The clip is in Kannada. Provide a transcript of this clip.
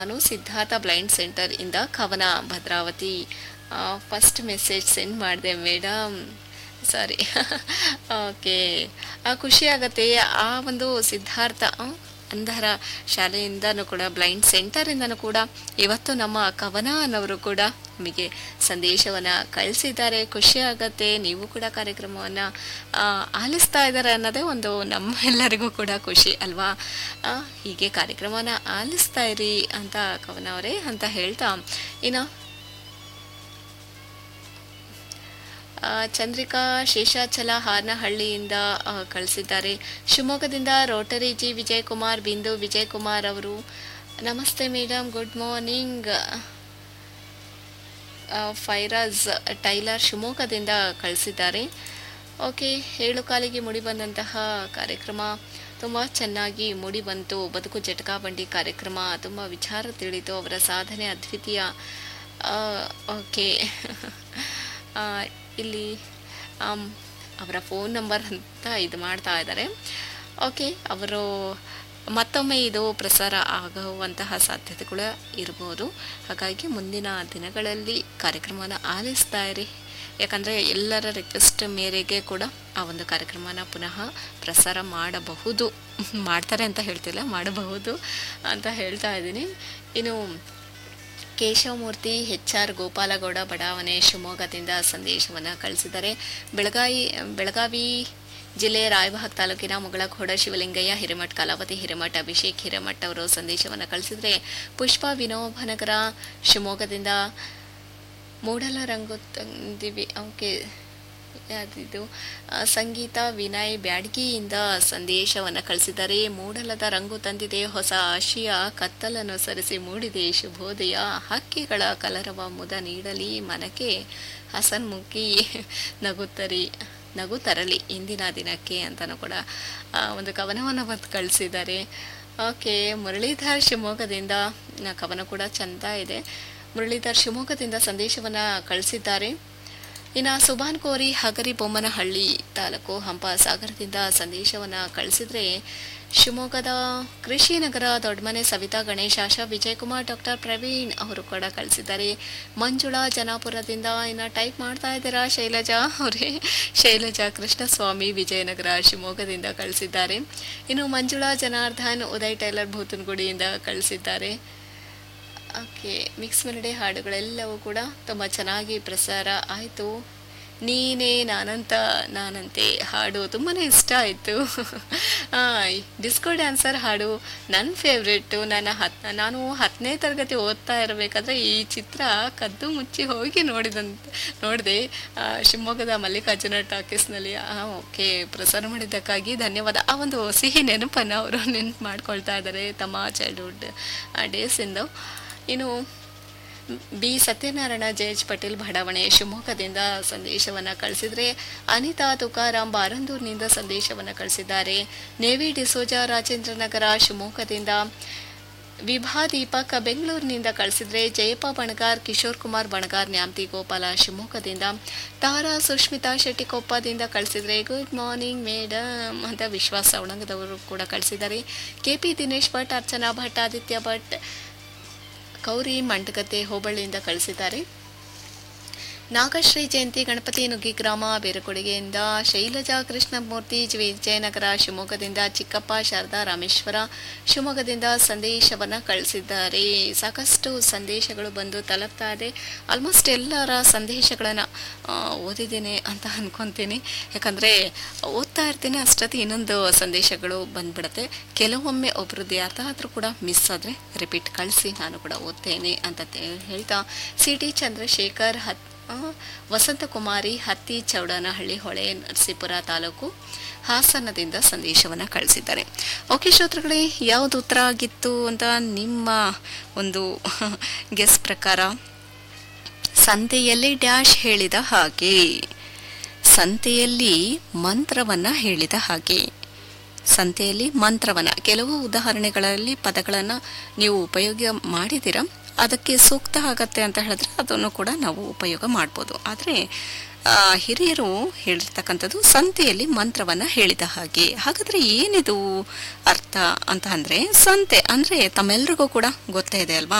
ನಾನು ಸಿದ್ಧಾರ್ಥ ಬ್ಲೈಂಡ್ ಸೆಂಟರ್ ಇಂದ Kavana Bhadravathi first message send ಮಾಡಿದೆ ಮೇಡಮ್ ಸಾರಿ ಓಕೆ ಖುಷಿ ಆಗತ್ತೆ ಆ ಒಂದು ಸಿದ್ಧಾರ್ಥ ಆ, ಅಂಧರ ಶಾಲೆಯಿಂದನೂ ಕೂಡ ಬ್ಲೈಂಡ್ ಸೆಂಟರಿಂದನೂ ಕೂಡ ಇವತ್ತು ನಮ್ಮ ಕವನ ಅನ್ನೋರು ಕೂಡ ನಮಗೆ ಸಂದೇಶವನ್ನು ಕಳಿಸಿದ್ದಾರೆ ಖುಷಿ ಆಗತ್ತೆ ನೀವು ಕೂಡ ಕಾರ್ಯಕ್ರಮವನ್ನು ಆಲಿಸ್ತಾ ಇದ್ದಾರೆ ಅನ್ನೋದೇ ಒಂದು ನಮ್ಮೆಲ್ಲರಿಗೂ ಕೂಡ ಖುಷಿ ಅಲ್ವಾ ಆ, ಹೀಗೆ ಕಾರ್ಯಕ್ರಮನ ಆಲಿಸ್ತಾ ಇರಿ ಅಂತ ಕವನ ಅವರೇ ಅಂತ ಹೇಳ್ತಾ ಇನ್ನು ಆ, ಚಂದ್ರಿಕಾ ಶೇಷಾಚಲ ಹಾರನಹಳ್ಳಿಯಿಂದ ಆ, ಕಳಿಸಿದ್ದಾರೆ ಶಿವಮೊಗ್ಗದಿಂದ ರೋಟರಿ ಜಿ ವಿಜಯಕುಮಾರ್ ಬಿಂದು ವಿಜಯಕುಮಾರ್ ಅವರು ನಮಸ್ತೆ madam good morning Fairaj tailor ಶಿವಮೊಗ್ಗದಿಂದ ಕಳಿಸಿದ್ದಾರೆ ಓಕೆ ಏಳು ಕಾಲಿಗೆ ಮುಡಿ ಬಂದಂತಹ ಕಾರ್ಯಕ್ರಮ ತುಂಬ ಚೆನ್ನಾಗಿ ಮೂಡಿ ಬಂತು ಬದುಕು ಜಟಕಾ ಬಂಡಿ ಕಾರ್ಯಕ್ರಮ ತುಂಬ ವಿಚಾರ ತಿಳಿತು ಅವರ ಸಾಧನೆ ಅದ್ವಿತೀಯ ಆ, ಓಕೆ ಆ, ಇಲ್ಲಿ ಆಮ್, ಅವರ ಫೋನ್ ನಂಬರ್ ಅಂತ ಇದು ಮಾಡ್ತಾ ಇದ್ದಾರೆ ಓಕೆ ಅವರು ಮತ್ತೊಮ್ಮೆ ಇದು ಪ್ರಸಾರ ಆಗುವಂತಹ ಸಾಧ್ಯತೆಗಳು ಇರ್ಬೋದು ಹಾಗಾಗಿ ಮುಂದಿನ ದಿನಗಳಲ್ಲಿ ಕಾರ್ಯಕ್ರಮವನ್ನು ಆಲಿಸ್ತಾ ಇರಿ ಯಾಕಂದರೆ ಎಲ್ಲರ ರಿಕ್ವೆಸ್ಟ್ ಮೇರೆಗೆ ಕೂಡ ಆ ಒಂದು ಕಾರ್ಯಕ್ರಮನ ಪುನಃ ಪ್ರಸಾರ ಮಾಡಬಹುದು ಮಾಡ್ತಾರೆ ಅಂತ ಹೇಳ್ತಿಲ್ಲ ಮಾಡಬಹುದು ಅಂತ ಹೇಳ್ತಾ ಇದ್ದೀನಿ ಇನ್ನು ಕೇಶವಮೂರ್ತಿ ಎಚ್ ಆರ್ ಗೋಪಾಲಗೌಡ ಬಡಾವಣೆ ಶಿವಮೊಗ್ಗದಿಂದ ಸಂದೇಶವನ್ನು ಕಳಿಸಿದ್ದಾರೆ ಬೆಳಗಾವಿ ಬೆಳಗಾವಿ ಜಿಲ್ಲೆ ರಾಯಬಾಗ್ ತಾಲೂಕಿನ ಮುಗಳಖೋಡ ಶಿವಲಿಂಗಯ್ಯ ಹಿರೇಮಠ್ ಕಲಾವತಿ ಹಿರೇಮಠ್ ಅಭಿಷೇಕ್ ಹಿರೇಮಠ್ ಅವರು ಸಂದೇಶವನ್ನು ಕಳಿಸಿದರೆ ಪುಷ್ಪ ವಿನೋಬನಗರ ಶಿವಮೊಗ್ಗದಿಂದ ಮೂಡಲ ರಂಗು ತಂದಿವಿ ಓಕೆ ಯಾವ್ದಿದು ಆ, ಸಂಗೀತ ವಿನಯ್ ಬ್ಯಾಡ್ಗಿಯಿಂದ ಸಂದೇಶವನ್ನು ಕಳಿಸಿದ್ದಾರೆ ಮೂಡಲದ ರಂಗು ತಂದಿದೆ ಹೊಸ ಆಶಯ ಕತ್ತಲನ್ನು ಸರಿಸಿ ಮೂಡಿದೆ ಶುಭೋದಯ ಹಕ್ಕಿಗಳ ಕಲರವ ಮುದ ನೀಡಲಿ ಮನಕ್ಕೆ ಹಸನ್ಮುಖಿ ನಗುತ್ತರಿ ನಗು ತರಲಿ ಇಂದಿನ ದಿನಕ್ಕೆ ಅಂತಲೂ ಕೂಡ ಆ, ಒಂದು ಕವನವನ್ನು ಬಂದು ಕಳಿಸಿದ್ದಾರೆ ಓಕೆ ಮುರಳೀಧರ್ ಶಿವಮೊಗ್ಗದಿಂದ ಆ, ಕವನ ಕೂಡ ಚಂದ ಇದೆ ಮುರಳೀಧರ್ ಶಿವಮೊಗ್ಗದಿಂದ ಸಂದೇಶವನ್ನು ಕಳಿಸಿದ್ದಾರೆ ಇನ್ನು ಸುಬಾನ್ ಕೋರಿ ಹಗರಿ ಬೊಮ್ಮನಹಳ್ಳಿ ತಾಲೂಕು ಹಂಪ ಸಾಗರದಿಂದ ಸಂದೇಶವನ್ನು ಕಳಿಸಿದ್ರೆ ಶಿವಮೊಗ್ಗದ ಕೃಷಿ ನಗರ ದೊಡ್ಡಮನೆ ಸವಿತಾ ಗಣೇಶ್ ಆಶಾ ವಿಜಯಕುಮಾರ್ ಡಾಕ್ಟರ್ ಪ್ರವೀಣ್ ಅವರು ಕೂಡ ಕಳಿಸಿದ್ದಾರೆ ಮಂಜುಳಾ ಜನಾಪುರದಿಂದ ಇನ್ನು ಟೈಪ್ ಮಾಡ್ತಾ ಇದ್ದೀರಾ ಶೈಲಜಾ ಅವರೇ ಶೈಲಜಾ ಕೃಷ್ಣಸ್ವಾಮಿ ವಿಜಯನಗರ ಶಿವಮೊಗ್ಗದಿಂದ ಕಳಿಸಿದ್ದಾರೆ ಇನ್ನು ಮಂಜುಳಾ ಜನಾರ್ದನ್ ಉದಯ್ ಟೈಲರ್ ಭೂತನಗುಡಿಯಿಂದ ಕಳಿಸಿದ್ದಾರೆ ಓಕೆ ಮಿಕ್ಸ್ ಮೆಲಡಿ ಹಾಡುಗಳೆಲ್ಲವೂ ಕೂಡ ತುಂಬ ಚೆನ್ನಾಗಿ ಪ್ರಸಾರ ಆಯಿತು ನೀನೇ ನಾನಂತ ನಾನಂತೆ ಹಾಡು ತುಂಬಾ ಇಷ್ಟ ಆಯಿತು ಡಿಸ್ಕೋ ಡ್ಯಾನ್ಸರ್ ಹಾಡು ನನ್ನ ಫೇವ್ರೆಟ್ಟು ನನ್ನ ಹತ್ ನಾನು ಹತ್ತನೇ ತರಗತಿ ಓದ್ತಾ ಇರಬೇಕಾದ್ರೆ ಈ ಚಿತ್ರ ಕದ್ದು ಮುಚ್ಚಿ ಹೋಗಿ ನೋಡಿದಂತ ನೋಡಿದೆ ಶಿವಮೊಗ್ಗದ ಮಲ್ಲಿಕಾರ್ಜುನ ಟಾಕೀಸ್ನಲ್ಲಿ ಓಕೆ ಪ್ರಸಾರ ಮಾಡಿದ್ದಕ್ಕಾಗಿ ಧನ್ಯವಾದ ಆ ಒಂದು ಸಿಹಿ ನೆನಪನ್ನು ಅವರು ನೆನಪು ಮಾಡ್ಕೊಳ್ತಾ ಇದ್ದಾರೆ ತಮ್ಮ ಚೈಲ್ಡ್ಹುಡ್ ಡೇಸಿಂದ ಇನ್ನು B Satyanarayana J H Patel ಬಡಾವಣೆ ಶಿವಮೊಗ್ಗದಿಂದ ಸಂದೇಶವನ್ನು ಕಳಿಸಿದರೆ ಅನಿತಾ ತುಕಾರಾಮ್ ಬಾರಂದೂರಿನಿಂದ ಸಂದೇಶವನ್ನು ಕಳಿಸಿದ್ದಾರೆ ನೇವಿ ಡಿಸೋಜ ರಾಜೇಂದ್ರನಗರ ಶಿವಮೊಗ್ಗದಿಂದ ವಿಭಾ ದೀಪಕ್ ಬೆಂಗಳೂರಿನಿಂದ ಕಳಿಸಿದ್ರೆ ಜಯಪ್ಪ ಬಣಗಾರ್ ಕಿಶೋರ್ ಕುಮಾರ್ ಬಣಗಾರ್ ನ್ಯಾಮತಿ ಗೋಪಾಲ ಶಿವಮೊಗ್ಗದಿಂದ ತಾರಾ ಸುಷ್ಮಿತಾ ಶೆಟ್ಟಿಕೊಪ್ಪದಿಂದ ಕಳಿಸಿದ್ರೆ ಗುಡ್ ಮಾರ್ನಿಂಗ್ ಮೇಡಮ್ ಅಂತ ವಿಶ್ವಾಸ ಉಣಂಗದವರು ಕೂಡ ಕಳಿಸಿದ್ದಾರೆ ಕೆ ಪಿ ದಿನೇಶ್ ಭಟ್ ಅರ್ಚನಾ ಭಟ್ ಆದಿತ್ಯ ಭಟ್ ಕೌರಿ ಮಂಟಗತ್ತೆ ಹೋಬಳಿಯಿಂದ ಕಳಿಸಿದ್ದಾರೆ ನಾಗಶ್ರೀ ಜಯಂತಿ ಗಣಪತಿ ನುಗ್ಗಿ ಗ್ರಾಮ ಬೇರಕೊಡುಗೆಯಿಂದ ಶೈಲಜಾ ಕೃಷ್ಣಮೂರ್ತಿ ಜಿ- ವಿಜಯನಗರ ಶಿವಮೊಗ್ಗದಿಂದ ಚಿಕ್ಕಪ್ಪ ಶಾರದಾ ರಾಮೇಶ್ವರ ಶಿವಮೊಗ್ಗದಿಂದ ಸಂದೇಶವನ್ನು ಕಳಿಸಿದ್ದಾರೆ ಸಾಕಷ್ಟು ಸಂದೇಶಗಳು ಬಂದು ತಲುಪ್ತಾ ಇದೆ ಆಲ್ಮೋಸ್ಟ್ ಎಲ್ಲರ ಸಂದೇಶಗಳನ್ನು ಓದಿದ್ದೀನಿ ಅಂತ ಅನ್ಕೊತೀನಿ ಯಾಕಂದರೆ ಓದ್ತಾ ಇರ್ತೀನಿ ಅಷ್ಟೊತ್ತಿ ಇನ್ನೊಂದು ಸಂದೇಶಗಳು ಬಂದ್ಬಿಡುತ್ತೆ ಕೆಲವೊಮ್ಮೆ ಒಬ್ರದ್ದು ಯಾರ್ದಾದ್ರೂ ಕೂಡ ಮಿಸ್ ಆದರೆ ರಿಪೀಟ್ ಕಳಿಸಿ ನಾನು ಕೂಡ ಓದ್ತೇನೆ ಅಂತ ತೇ- ಹೇಳ್ತಾ ಸಿ ಟಿ ಚಂದ್ರಶೇಖರ್ ಹತ್ ಆ, ವಸಂತಕುಮಾರಿ ಹತ್ತಿ ಚೌಡನಹಳ್ಳಿ ಹೊಳೆ ನರಸೀಪುರ ತಾಲೂಕು ಹಾಸನದಿಂದ ಸಂದೇಶವನ್ನು ಕಳಿಸಿದ್ದಾರೆ ಓಕೆ ಶ್ರೋತೃಗಳೇ ಯಾವುದು ಉತ್ತರ ಆಗಿತ್ತು ಅಂತ ನಿಮ್ಮ ಒಂದು ಗೆಸ್ ಪ್ರಕಾರ ಸಂತೆಯಲ್ಲಿ ಡ್ಯಾಶ್ ಹೇಳಿದ ಹಾಗೆ ಸಂತೆಯಲ್ಲಿ ಮಂತ್ರವನ್ನ ಹೇಳಿದ ಹಾಗೆ ಸಂತೆಯಲ್ಲಿ ಮಂತ್ರವನ್ನ ಕೆಲವು ಉದಾಹರಣೆಗಳಲ್ಲಿ ಪದಗಳನ್ನು ನೀವು ಉಪಯೋಗ ಮಾಡಿದ್ದೀರಾ ಅದಕ್ಕೆ ಸೂಕ್ತ ಆಗತ್ತೆ ಅಂತ ಹೇಳಿದ್ರೆ ಅದನ್ನು ಕೂಡ ನಾವು ಉಪಯೋಗ ಮಾಡ್ಬೋದು ಆದರೆ ಆ, ಹಿರಿಯರು ಹೇಳಿರ್ತಕ್ಕಂಥದ್ದು ಸಂತೆಯಲ್ಲಿ ಮಂತ್ರವನ್ನ ಹೇಳಿದ ಹಾಗೆ ಹಾಗಾದ್ರೆ ಏನಿದು ಅರ್ಥ ಅಂತ ಅಂದ್ರೆ ಸಂತೆ ಅಂದ್ರೆ ತಮ್ಮೆಲ್ರಿಗೂ ಕೂಡ ಗೊತ್ತೇ ಇದೆ ಅಲ್ವಾ